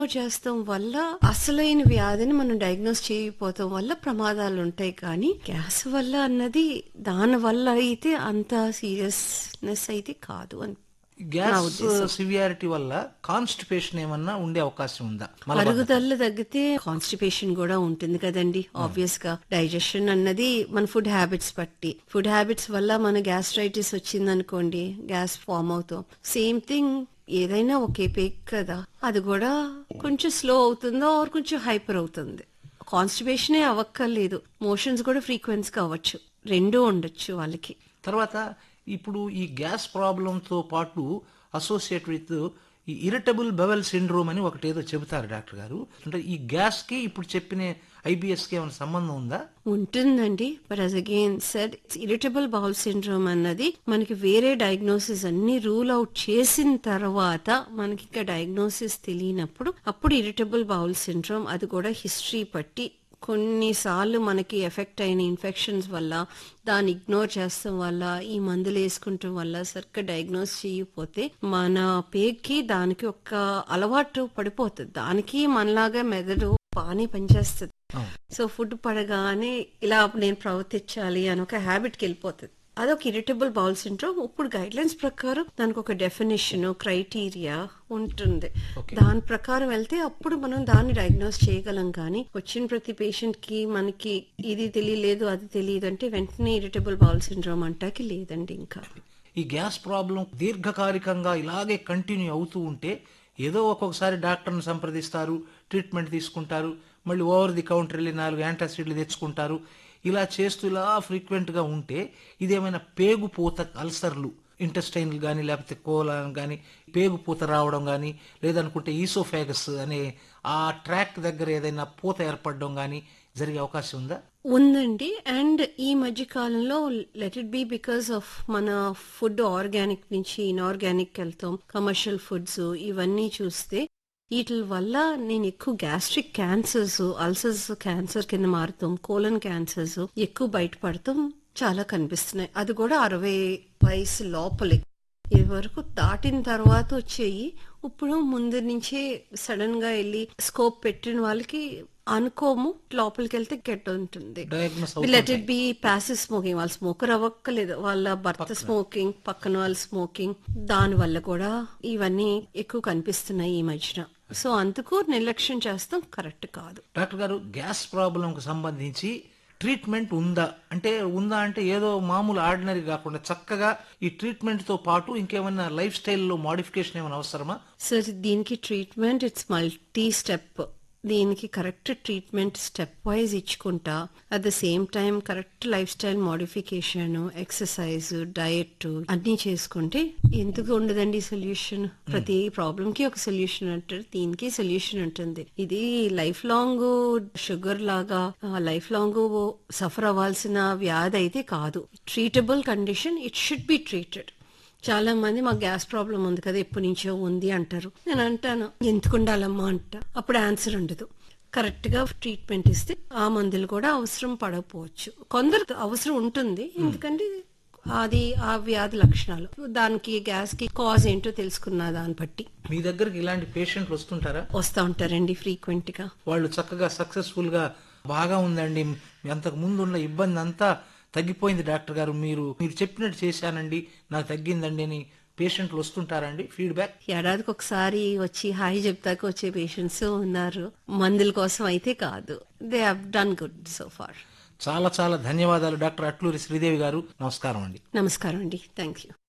చేస్తాం వల్ల అసలైన వ్యాధిని మనం డయాగ్నోస్ చేయకపోవటం వల్ల ప్రమాదాలు ఉంటాయి కానీ గ్యాస్ వల్ల అన్నది దాని వల్ల అయితే అంత సీరియస్నెస్ అయితే కాదు అని నా గ్యాస్ ఉద్దేశం. సివియారిటీ వల్ల కాన్స్టిపేషన్ ఏమన్నా ఉండే అవకాశం ఉందా మలబద్ధకం. అరుగుదల తగ్గితే కాన్స్టిపేషన్ కూడా ఉంటుంది కదండి ఆబ్వియస్ గా డైజెషన్ అన్నది మన ఫుడ్ హ్యాబిట్స్ బట్టి ఫుడ్ హ్యాబిట్స్ వల్ల మన గ్యాస్ట్రైటిస్ వచ్చింది అనుకోండి గ్యాస్ ఫామ్ అవుతాం సేమ్ థింగ్ ఏదైనా ఒకే పేక్ కదా అది కూడా కొంచెం స్లో అవుతుందో ఆర్ కొంచెం హైపర్ అవుతుంది కాన్స్టిపేషనే అవ్వక్కర్లేదు మోషన్స్ కూడా ఫ్రీక్వెన్స్ గా అవ్వచ్చు రెండూ ఉండొచ్చు వాళ్ళకి తర్వాత ఇప్పుడు ఈ గ్యాస్ ప్రాబ్లంతో పాటు అసోసియేట్ విత్ ఈ ఇరిటబుల్ బెవెల్ సిండ్రోమ్ అని ఒకటి ఏదో చెబుతారు డాక్టర్ గారు అంటే ఈ గ్యాస్ కి ఇప్పుడు చెప్పిన ఐబిఎస్ కి ఏమైనా సంబంధం ఉందా ఉంటుందండి but as again said irritable bowel syndrome అన్నది మనకి వేరే డయాగ్నోసిస్ అన్ని రూల్ అవుట్ చేసిన తర్వాత మనకి ఇంకా డయాగ్నోసిస్ తెలియనప్పుడు అప్పుడు ఇరిటబుల్ బౌల్ సిండ్రోమ్ అది కూడా హిస్టరీ పట్టి కొన్నిసార్లు మనకి ఎఫెక్ట్ అయిన ఇన్ఫెక్షన్స్ వల్ల దాన్ని ఇగ్నోర్ చేస్తాం వల్ల ఈ మందులు వేసుకుంటాం వల్ల సరిగ్గా డయాగ్నోస్ చేయకపోతే మన పేగుకి దానికి ఒక అలవాటు పడిపోతుంది దానికి మనలాగా మెదడు బాగానే పనిచేస్తుంది సో ఫుడ్ పడగానే ఇలా నేను ప్రవర్తించాలి అని ఒక హ్యాబిట్ కి వెళ్ళిపోతుంది అదొక ఇరిటబుల్ బౌల్ సిండ్రోమ్ ఇప్పుడు గైడ్ లైన్స్ ప్రకారం దానికి ఒక డెఫినేషన్ క్రైటీరియా ఉంటుంది దాని ప్రకారం వెళ్తే అప్పుడు మనం దాన్ని డయాగ్నోస్ చేయగలం కానీ వచ్చిన ప్రతి పేషెంట్ కి మనకి ఇది తెలియలేదు అది తెలియదు అంటే వెంటనే ఇరిటబుల్ బౌల్ సిండ్రోమ్ అంటాకి లేదండి ఇంకా ఈ గ్యాస్ ప్రాబ్లం దీర్ఘకాలికంగా ఇలాగే కంటిన్యూ అవుతూ ఉంటే ఏదో ఒక్కొక్కసారి డాక్టర్ని సంప్రదిస్తారు ట్రీట్మెంట్ తీసుకుంటారు మళ్ళీ ఓవర్ ది కౌంటర్ వెళ్ళి నాలుగు యాంటాసిడ్లు తెచ్చుకుంటారు ఇలా చేస్తూ ఇలా ఫ్రీక్వెంట్ గా ఉంటే ఇదేమైనా పేగుపూత అల్సర్లు ఇంటెస్టైన్లు కానీ లేకపోతే కోలాన్ కానీ పేగుపూత రావడం కానీ లేదనుకుంటే ఈసోఫాగస్ అనే ఆ ట్రాక్ దగ్గర ఏదైనా పూత ఏర్పడడం కానీ జరిగే అవకాశం ఉందా ఉందండి అండ్ ఈ మధ్య కాలంలో let it be because of మన ఫుడ్ ఆర్గానిక్ నుంచి ఇన్ఆర్గానిక్ వెళ్తాం కమర్షియల్ ఫుడ్స్ ఇవన్నీ చూస్తే వీటి వల్ల నేను ఎక్కువ గ్యాస్ట్రిక్ క్యాన్సర్స్ అల్సర్స్ క్యాన్సర్ కింద మారుతాం కోలన్ క్యాన్సర్స్ ఎక్కువ బయటపడతాం చాలా కనిపిస్తున్నాయి అది కూడా అరవై వయసు లోపలే ఇది వరకు దాటిన తర్వాత వచ్చేయి ఇప్పుడు ముందు నుంచే సడన్ గా వెళ్ళి స్కోప్ పెట్టిన వాళ్ళకి అనుకోము లోపలికి వెళ్తే గెట్ ఉంటుంది diagnose let it be passive smoking వాళ్ళు స్మోకర్ అవ్వక్కలేదు వాళ్ళ భర్త స్మోకింగ్ పక్కన వాళ్ళ స్మోకింగ్ దాని వల్ల కూడా ఇవన్నీ ఎక్కువ కనిపిస్తున్నాయి ఈ మధ్యన సో అందుకు నిర్లక్ష్యం చేస్తాం కరెక్ట్ కాదు డాక్టర్ గారు గ్యాస్ ప్రాబ్లంకు సంబంధించి ట్రీట్మెంట్ ఉందా అంటే ఉందా అంటే ఏదో మామూలు ఆర్డినరీ కాకుండా చక్కగా ఈ ట్రీట్మెంట్ తో పాటు ఇంకేమైనా లైఫ్ స్టైల్లో మోడిఫికేషన్ ఏమైనా అవసరమా సార్ దీనికి ట్రీట్మెంట్ ఇట్స్ మల్టీ స్టెప్ దీనికి కరెక్ట్ ట్రీట్మెంట్ స్టెప్ వైజ్ ఇచ్చుకుంటా at the same time correct lifestyle modification exercise diet అన్ని చేసుకుంటే ఎందుకు ఉండదండి సొల్యూషన్ ప్రతి ప్రాబ్లం కి ఒక సొల్యూషన్ ఉంటుంది దీనికి సొల్యూషన్ ఉంటుంది ఇది లైఫ్ లాంగ్ షుగర్ లాగా లైఫ్ లాంగ్ సఫర్ అవ్వాల్సిన వ్యాధి అయితే కాదు treatable condition it should be treated చాలా మంది మాకు గ్యాస్ ప్రాబ్లం ఉంది కదా ఎప్పటి నుంచో ఉంది అంటారు నేను అంటాను ఎందుకు ఉండాలమ్మా అంట అప్పుడు ఆన్సర్ ఉండదు కరెక్ట్ గా ట్రీట్మెంట్ ఇస్తే ఆ మందులు కూడా అవసరం పడకపోవచ్చు కొందరు అవసరం ఉంటుంది ఎందుకంటే అది ఆ వ్యాధి లక్షణాలు దానికి గ్యాస్ కి కాజ్ ఏంటో తెలుసుకున్న దాన్ని బట్టి మీ దగ్గరికి ఇలాంటి పేషెంట్లు వస్తుంటారా వస్తూ ఉంటారండి ఫ్రీక్వెంట్ గా వాళ్ళు చక్కగా సక్సెస్ఫుల్ గా బాగా ఉందండి అంతకు ముందు ఉన్న ఇబ్బంది అంతా తగ్గిపోయింది డాక్టర్ గారు మీరు మీరు చెప్పినట్టు చేశానండి నాకు తగ్గిందండి అని పేషెంట్లు వస్తుంటారండి ఫీడ్బ్యాక్ ఏడాదికి ఒకసారి వచ్చి హాయ్ చెప్తాక వచ్చే పేషెంట్స్ ఉన్నారు మందుల కోసం అయితే కాదు they have done good so far చాలా చాలా ధన్యవాదాలు డాక్టర్ అట్లూరి శ్రీదేవి గారు నమస్కారం అండి నమస్కారం అండి థ్యాంక్ యూ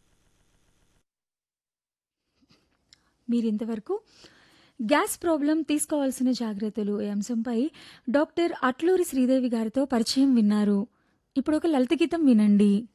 మీరింతవరకు గ్యాస్ ప్రాబ్లం తీసుకోవాల్సిన జాగ్రత్తలు ఈ అంశంపై డాక్టర్ అట్లూరి శ్రీదేవి గారితో పరిచయం విన్నారు ఇప్పుడు ఒక లలిత గీతం వినండి